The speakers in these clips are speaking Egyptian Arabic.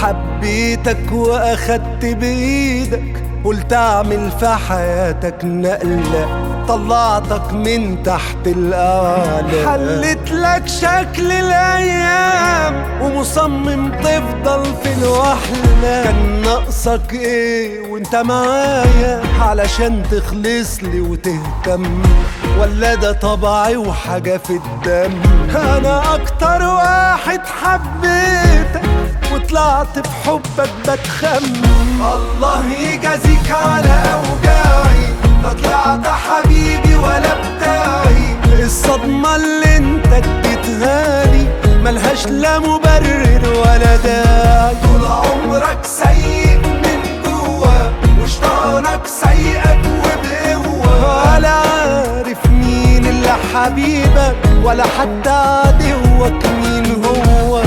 حبيتك واخدت بايدك قلت اعمل في حياتك نقلة طلعتك من تحت الأعلى حلت لك شكل الأيام ومصمم تفضل في الوحلة كان ناقصك ايه وانت معايا علشان تخلص لي وتهتم ولا ده طبعي وحاجة في الدم أنا أكتر واحد حبيتك وطلعت بحبك بتخمم الله يجازيك على أوجاعي لا طلعت حبيبي ولا بتاعي الصدمة اللي انت اديتها لي ملهاش لا مبرر ولا داعي طول عمرك سيء من جوا وشطانك سيئك وبقوة ولا عارف مين اللي حبيبك ولا حتى عدوك مين هو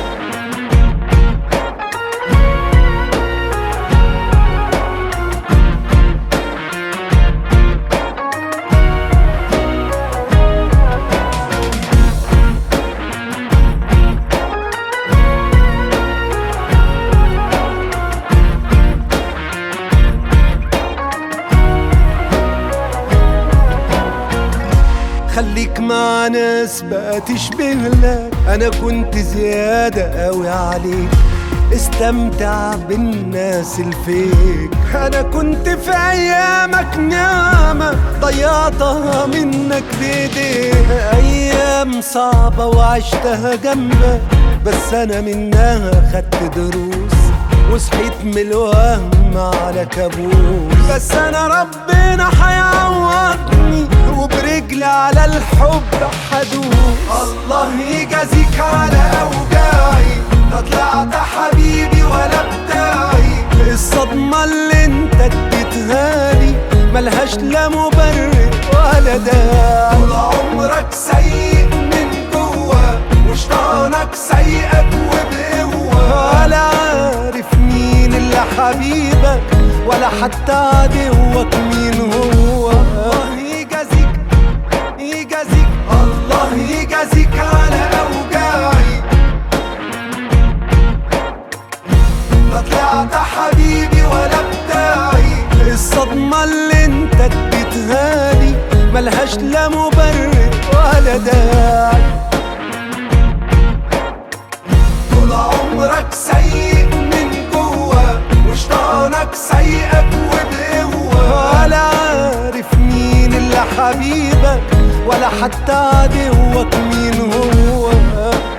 خليك مع ناس بقى تشبه لك انا كنت زيادة قوي عليك استمتع بالناس الفيك انا كنت في ايامك نعمة ضيعتها منك بايديك ايام صعبة وعشتها جنبك بس انا منها خدت دروس وصحيت من الوهم على كابوس بس انا ربنا هيعوضني وبرجلي على الحب حدوس الله يجازيك على اوجاعي لا طلعت حبيبي ولا بتاعي الصدمة اللي انت اديتها لي ملهاش لا مبرر ولا داعي طول عمرك سيء من جوا وشطانك سيئك وبقوة ولا عارف مين اللي حبيبك ولا حتى عدوك مين هو الله يجازيك يجازيك الله يجازيك على اوجاعي لا طلعت حبيبي ولا بتاعي الصدمة اللي انت اديتها لي ملهاش لا مبرر ولا داعي طول عمرك سيء من جوا وشطانك سيئك وبقوة ولا عارف مين اللي حبيبك ولا حتى عدوك مين هو